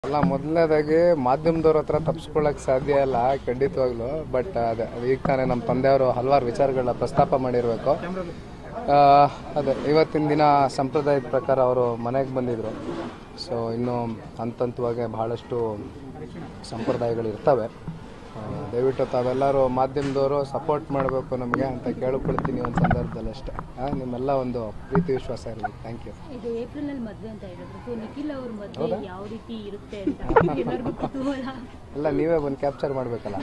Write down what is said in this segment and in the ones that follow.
ಅಲ್ಲ ಮೊದಲನೇದಾಗಿ ಮಾಧ್ಯಮದವ್ರ ಹತ್ರ ತಪ್ಪಿಸ್ಕೊಳ್ಳೋಕೆ ಸಾಧ್ಯ ಇಲ್ಲ ಖಂಡಿತವಾಗ್ಲು ಬಟ್ ಅದೇ ಅದು ಈಗ ತಾನೇ ನಮ್ಮ ತಂದೆಯವರು ಹಲವಾರು ವಿಚಾರಗಳನ್ನ ಪ್ರಸ್ತಾಪ ಮಾಡಿರಬೇಕು ಅದೇ ಇವತ್ತಿನ ದಿನ ಸಂಪ್ರದಾಯದ ಪ್ರಕಾರ ಅವರು ಮನೆಗೆ ಬಂದಿದ್ರು ಸೊ ಇನ್ನು ಹಂತ ಹಂತವಾಗಿ ಬಹಳಷ್ಟು ಸಂಪ್ರದಾಯಗಳು ಇರ್ತವೆ ಆ, ದಯವಿಟ್ಟು ತಾವೆಲ್ಲರೂ ಮಾಧ್ಯಮದವರು ಸಪೋರ್ಟ್ ಮಾಡಬೇಕು ನಮಗೆ ಅಂತ ಕೇಳ್ಕೊಳ್ತೀನಿ ಒಂದು ಸಂದರ್ಭದಲ್ಲಿ ಅಷ್ಟೇ ಆ, ನಿಮ್ಮೆಲ್ಲ ಒಂದು ಪ್ರೀತಿ ವಿಶ್ವಾಸ ಇರಲಿ ಥ್ಯಾಂಕ್ ಯು ಇದು ಏಪ್ರಿಲ್ ಅಲ್ಲಿ ಮದ್ವೆ ಅಂತ ಹೇಳಿದ್ರು ಸೊ ನಿಖಿಲ್ ಅವ್ರ ಮದ್ವೆ ಯಾವ ರೀತಿ ಇರುತ್ತೆ ಅಂತ ಎಲ್ಲರಿಗೂ ಕುತೂಹಲ ಎಲ್ಲ ನೀವೇ ಬಂದು ಕ್ಯಾಪ್ಚರ್ ಮಾಡಬೇಕಲ್ಲ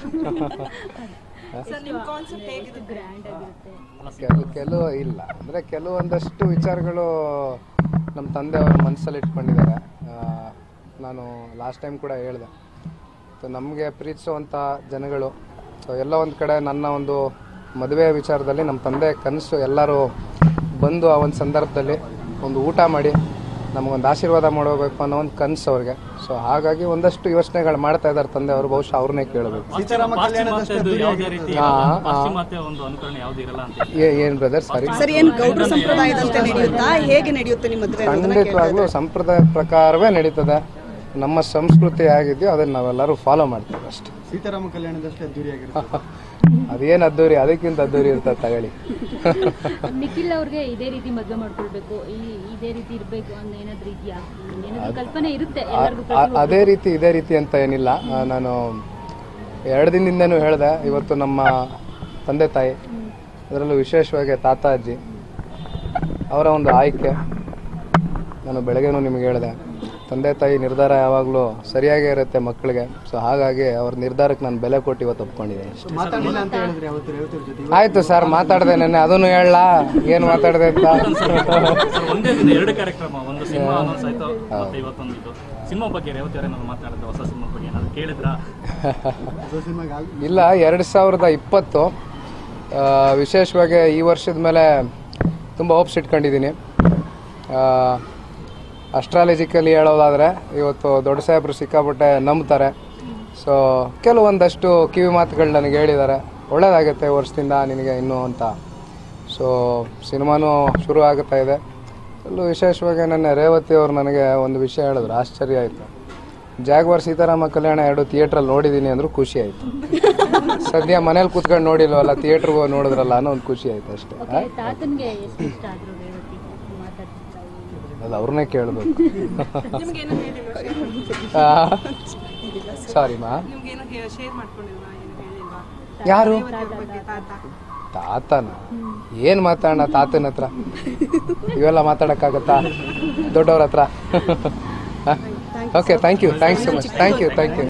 ಗ್ರ್ಯಾಂಡ್ ಆಗಿರುತ್ತೆ ಕೆಲವು ಕೆಲವು ಇಲ್ಲ ಅಂದರೆ ಕೆಲವೊಂದಷ್ಟು ವಿಚಾರಗಳು ನಮ್ಮ ತಂದೆ ಅವ್ರ ಮನಸ್ಸಲ್ಲಿ ಇಟ್ಕೊಂಡಿದ್ದಾರೆ ಆ, ನಾನು ಲಾಸ್ಟ್ ಟೈಮ್ ಕೂಡ ಹೇಳಿದೆ ಸೊ ನಮಗೆ ಪ್ರೀತಿಸುವಂಥ ಜನಗಳು ಸೊ ಎಲ್ಲ ಒಂದು ಕಡೆ ನನ್ನ ಒಂದು ಮದುವೆ ವಿಚಾರದಲ್ಲಿ ನಮ್ಮ ತಂದೆ ಕನಸು ಎಲ್ಲರೂ ಬಂದು ಆ ಒಂದು ಸಂದರ್ಭದಲ್ಲಿ ಒಂದು ಊಟ ಮಾಡಿ ನಮಗೊಂದು ಆಶೀರ್ವಾದ ಮಾಡೋಬೇಕು ಅನ್ನೋ ಒಂದು ಕನಸು ಅವ್ರಿಗೆ ಸೊ ಹಾಗಾಗಿ ಒಂದಷ್ಟು ಯೋಚನೆಗಳು ಮಾಡ್ತಾ ಇದ್ದಾರೆ ತಂದೆ ಅವರು ಬಹುಶಃ ಅವ್ರನ್ನೇ ಕೇಳಬೇಕು ಪಾಶ್ಚಿಮಾತ್ಯದ್ದು ಯಾವುದೇ ರೀತಿ ಹಾ, ಹಾ. ಪಾಶ್ಚಿಮಾತ್ಯ ಒಂದು ಅನುಕರಣೆ ಯಾವ್ದು ಇರಲ್ಲ ಅಂತ ಹೇಳಿ. ಏ- ಏನ್ ಬ್ರದರ್ ಸಾರಿ ಸರ್ ಏನು ಗೌಡ್ರ ಸಂಪ್ರದಾಯದಂತೆ ನಡೆಯುತ್ತಾ ಹೇಗೆ ನಡೆಯುತ್ತೆ ನಿಮ್ಮ ಮದುವೆ ಅನ್ನೋದನ್ನ ಖಂಡಿತವಾಗ್ಲೂ ಸಂಪ್ರದಾಯದ ಪ್ರಕಾರವೇ ನಡೀತದೆ ನಮ್ಮ ಸಂಸ್ಕೃತಿ ಆಗಿದೆಯೋ ಅದನ್ನ ನಾವೆಲ್ಲರೂ ಫಾಲೋ ಮಾಡ್ತೀವಿ ಅಷ್ಟೇ ಸೀತಾರಾಮ ಕಲ್ಯಾಣದಷ್ಟೇ ಅದ್ದೂರಿಯಾಗಿರುತ್ತೆ ಅದೇನು ಅದ್ದೂರಿ ಅದಕ್ಕಿಂತ ಅದ್ದೂರಿ ಇರ್ತದೆ ತಗೊಳ್ಳಿ ನಿಖಿಲ್ ಅವ್ರಿಗೆ ಇದೇ ರೀತಿ ಮದ್ವೆ ಮಾಡ್ಕೊಳ್ಬೇಕು ಈ ಇದೇ ರೀತಿ ಇರ್ಬೇಕು ಅನ್ನೋ ಏನಾದ್ರು ಇದೆಯಾ ಏನಾದ್ರು ಕಲ್ಪನೆ ಇರುತ್ತೆ ಎಲ್ಲರಿಗೂ ಅ- ಅದೇ ರೀತಿ ಇದೇ ರೀತಿ ಅಂತ ಏನಿಲ್ಲ ಆ, ನಾನು ಎರಡು ದಿನದಿಂದನೂ ಹೇಳಿದೆ ಇವತ್ತು ನಮ್ಮ ತಂದೆ ತಾಯಿ ಅದರಲ್ಲೂ ವಿಶೇಷವಾಗಿ ತಾತ ಅಜ್ಜಿ ಅವರ ಒಂದು ಆಯ್ಕೆ ನಾನು ಬೆಳಗ್ಗೆನೂ ನಿಮಗೆ ಹೇಳಿದೆ ತಂದೆ ತಾಯಿ ನಿರ್ಧಾರ ಯಾವಾಗಲೂ ಸರಿಯಾಗೇ ಇರುತ್ತೆ ಮಕ್ಕಳಿಗೆ ಸೊ ಹಾಗಾಗಿ ಅವ್ರ ನಿರ್ಧಾರಕ್ಕೆ ನಾನು ಬೆಲೆ ಕೊಟ್ಟು ಇವತ್ತು ಒಪ್ಕೊಂಡಿದ್ದೀನಿ ಅಷ್ಟೇ. ಮಾತಾಡಿಲ್ಲ ಅಂತ ಹೇಳಿದ್ರೆ ಅವತ್ತು ರೇವತಿಯವ್ರ ಜೊತೆ ಆಯ್ತು ಸರ್ ಮಾತಾಡ್ದೆ ನೆನ್ನೆ ಅದನ್ನು ಹೇಳಲಾ ಏನು ಮಾತಾಡ್ದೆ ಅಂತ ಸರ್, ಒಂದೇ ದಿನ ಎರಡು ಕಾರ್ಯಕ್ರಮ ಒಂದು ಸಿನಿಮಾ ಅನೌನ್ಸ್ ಆಯ್ತು ಮತ್ತೆ ಇವತ್ತೊಂದು ಇದು ಸಿನಿಮಾ ಬಗ್ಗೆ ರೇವತಿ ಅವರೇ ನಾನು ಮಾತಾಡಿದ್ರೆ ಹೊಸ ಸಿನಿಮಾ ಬಗ್ಗೆ ಏನಾದ್ರು ಕೇಳಿದ್ರಾ ಹೊಸ ಸಿನಿಮಾಗೆ ಆಲ್ ಇಲ್ಲ ಎರಡು ಸಾವಿರದ ಇಪ್ಪತ್ತು ಆ, ವಿಶೇಷವಾಗಿ ಈ ವರ್ಷದ ಮೇಲೆ ತುಂಬ ಹೋಪ್ಸ್ ಇಟ್ಕೊಂಡಿದ್ದೀನಿ ಅಸ್ಟ್ರಾಲಜಿಕಲಿ ಹೇಳೋದಾದರೆ ಇವತ್ತು ದೊಡ್ಡ ಸಾಹೇಬರು ಸಿಕ್ಕಾಪಟ್ಟೆ ನಂಬ್ತಾರೆ ಸೊ ಕೆಲವೊಂದಷ್ಟು ಕಿವಿ ಮಾತುಗಳು ನನಗೆ ಹೇಳಿದ್ದಾರೆ ಒಳ್ಳೇದಾಗುತ್ತೆ ಈ ವರ್ಷದಿಂದ ನಿನಗೆ ಇನ್ನೂ ಅಂತ ಸೊ ಸಿನಿಮಾನೂ ಶುರು ಆಗುತ್ತಾ ಇದೆ ಅಲ್ಲೂ ವಿಶೇಷವಾಗಿ ನನ್ನ ರೇವತಿ ಅವರು ನನಗೆ ಒಂದು ವಿಷಯ ಹೇಳಿದ್ರು ಆಶ್ಚರ್ಯ ಆಯಿತು ಜಾಗ್ವಾರ್ ಸೀತಾರಾಮ ಕಲ್ಯಾಣ ಎರಡು ಥಿಯೇಟ್ರಲ್ಲಿ ನೋಡಿದ್ದೀನಿ ಅಂದ್ರು ಖುಷಿ ಆಯಿತು ಸದ್ಯ ಮನೇಲಿ ಕೂತ್ಕೊಂಡು ನೋಡಿಲ್ವಲ್ಲ ಥಿಯೇಟ್ರಿಗೆ ಹೋಗಿ ನೋಡಿದ್ರಲ್ಲ ಅನ್ನೋ ಒಂದು ಖುಷಿ ಆಯ್ತು ಅಷ್ಟೇ ಓಕೆ ತಾತನ್ಗೆ ಎಷ್ಟು ಇಷ್ಟ ಆದ್ರು ರೇವತಿ ಮಾತಾಡ್ತಿರ್ತಾರೆ ಅದು ಅವ್ರನ್ನೇ ಕೇಳಬೇಕು ಸಾರಿ ಮಾ ಯಾರು ತಾತನ ಏನ್ ಮಾತಾಡೋಣ ತಾತನ ಹತ್ರ ಇವೆಲ್ಲ ಮಾತಾಡಕ್ಕಾಗತ್ತಾ ದೊಡ್ಡವ್ರ ಹತ್ರ okay thank you thanks so much thank you thank you